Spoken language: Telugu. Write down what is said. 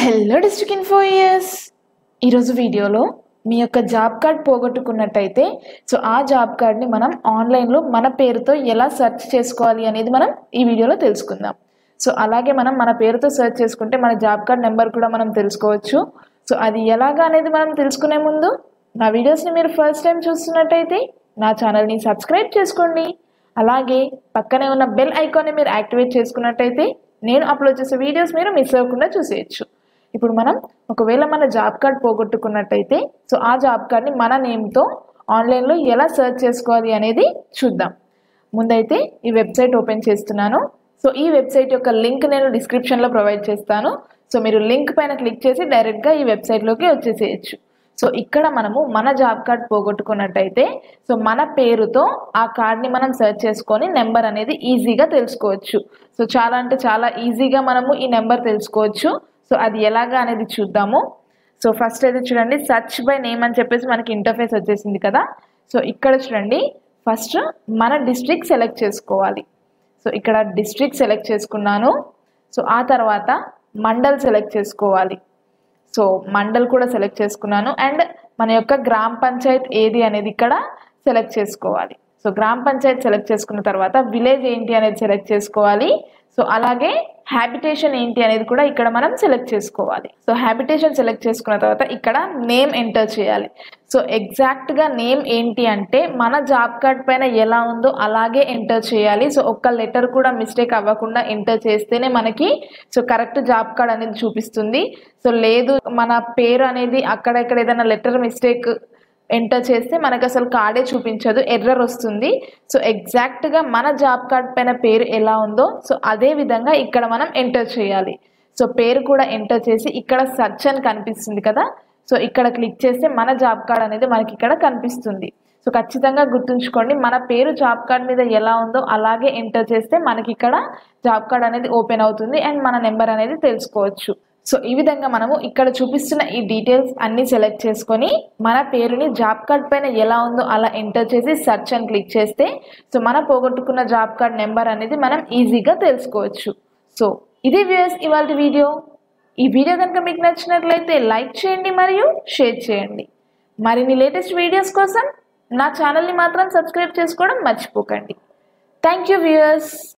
హలో డిస్ట్రిక్ట్ ఇన్ఫో ఇయర్స్ ఈరోజు వీడియోలో మీ యొక్క జాబ్ కార్డ్ పోగొట్టుకున్నట్టయితే సో ఆ జాబ్ కార్డ్ని మనం ఆన్లైన్లో మన పేరుతో ఎలా సెర్చ్ చేసుకోవాలి అనేది మనం ఈ వీడియోలో తెలుసుకుందాం సో అలాగే మనం మన పేరుతో సెర్చ్ చేసుకుంటే మన జాబ్ కార్డ్ నెంబర్ కూడా మనం తెలుసుకోవచ్చు సో అది ఎలాగా అనేది మనం తెలుసుకునే ముందు నా వీడియోస్ని మీరు ఫస్ట్ టైం చూస్తున్నట్టయితే నా ఛానల్ని సబ్స్క్రైబ్ చేసుకోండి అలాగే పక్కనే ఉన్న బెల్ ఐకాన్ని మీరు యాక్టివేట్ చేసుకున్నట్టయితే నేను అప్లోడ్ చేసే వీడియోస్ మీరు మిస్ అవ్వకుండా చూసేయచ్చు ఇప్పుడు మనం ఒకవేళ మన జాబ్ కార్డ్ పోగొట్టుకున్నట్టయితే సో ఆ జాబ్ కార్డ్ని మన నేమ్తో ఆన్లైన్లో ఎలా సెర్చ్ చేసుకోవాలి అనేది చూద్దాం ముందైతే ఈ వెబ్సైట్ ఓపెన్ చేస్తున్నాను సో ఈ వెబ్సైట్ యొక్క లింక్ నేను డిస్క్రిప్షన్లో ప్రొవైడ్ చేస్తాను సో మీరు లింక్ పైన క్లిక్ చేసి డైరెక్ట్గా ఈ వెబ్సైట్లోకి వచ్చేసేయచ్చు సో ఇక్కడ మనము మన జాబ్ కార్డ్ పోగొట్టుకున్నట్టయితే సో మన పేరుతో ఆ కార్డ్ని మనం సెర్చ్ చేసుకొని నెంబర్ అనేది ఈజీగా తెలుసుకోవచ్చు సో చాలా అంటే చాలా ఈజీగా మనము ఈ నెంబర్ తెలుసుకోవచ్చు సో అది ఎలాగా అనేది చూద్దాము సో ఫస్ట్ అయితే చూడండి సర్చ్ బై నేమ్ అని చెప్పేసి మనకి ఇంటర్ఫేస్ వచ్చేసింది కదా సో ఇక్కడ చూడండి ఫస్ట్ మన డిస్ట్రిక్ట్ సెలెక్ట్ చేసుకోవాలి సో ఇక్కడ డిస్ట్రిక్ట్ సెలెక్ట్ చేసుకున్నాను సో ఆ తర్వాత మండల్ సెలెక్ట్ చేసుకోవాలి సో మండల్ కూడా సెలెక్ట్ చేసుకున్నాను అండ్ మన యొక్క గ్రామ పంచాయత్ ఏది అనేది ఇక్కడ సెలెక్ట్ చేసుకోవాలి సో గ్రామ పంచాయత్ సెలెక్ట్ చేసుకున్న తర్వాత విలేజ్ ఏంటి అనేది సెలెక్ట్ చేసుకోవాలి సో అలాగే హ్యాబిటేషన్ ఏంటి అనేది కూడా ఇక్కడ మనం సెలెక్ట్ చేసుకోవాలి సో హ్యాబిటేషన్ సెలెక్ట్ చేసుకున్న తర్వాత ఇక్కడ నేమ్ ఎంటర్ చేయాలి సో ఎగ్జాక్ట్గా నేమ్ ఏంటి అంటే మన జాబ్ కార్డ్ పైన ఎలా ఉందో అలాగే ఎంటర్ చేయాలి సో ఒక్క లెటర్ కూడా మిస్టేక్ అవ్వకుండా ఎంటర్ చేస్తేనే మనకి సో కరెక్ట్ జాబ్ కార్డ్ అనేది చూపిస్తుంది సో లేదు మన పేరు అనేది అక్కడెక్కడ ఏదైనా లెటర్ మిస్టేక్ ఎంటర్ చేస్తే మనకు అసలు కార్డే చూపించదు ఎర్రర్ వస్తుంది సో ఎగ్జాక్ట్గా మన జాబ్ కార్డ్ పైన పేరు ఎలా ఉందో సో అదే విధంగా ఇక్కడ మనం ఎంటర్ చేయాలి సో పేరు కూడా ఎంటర్ చేసి ఇక్కడ సర్చ్ అని కనిపిస్తుంది కదా సో ఇక్కడ క్లిక్ చేస్తే మన జాబ్ కార్డ్ అనేది మనకి ఇక్కడ కనిపిస్తుంది సో ఖచ్చితంగా గుర్తుంచుకోండి మన పేరు జాబ్ కార్డ్ మీద ఎలా ఉందో అలాగే ఎంటర్ చేస్తే మనకి ఇక్కడ జాబ్ కార్డ్ అనేది ఓపెన్ అవుతుంది అండ్ మన నెంబర్ అనేది తెలుసుకోవచ్చు సో ఈ విధంగా మనము ఇక్కడ చూపిస్తున్న ఈ డీటెయిల్స్ అన్ని సెలెక్ట్ చేసుకొని మన పేరుని జాబ్ కార్డ్ పైన ఎలా ఉందో అలా ఎంటర్ చేసి సెర్చ్ అని క్లిక్ చేస్తే సో మన పోగొట్టుకున్న జాబ్ కార్డ్ నెంబర్ అనేది మనం ఈజీగా తెలుసుకోవచ్చు సో ఇదే వ్యూయర్స్ ఇవాళ వీడియో ఈ వీడియో కనుక మీకు నచ్చినట్లయితే లైక్ చేయండి మరియు షేర్ చేయండి మరిన్ని లేటెస్ట్ వీడియోస్ కోసం నా ఛానల్ని మాత్రం సబ్స్క్రైబ్ చేసుకోవడం మర్చిపోకండి థ్యాంక్ యూ వ్యూయర్స్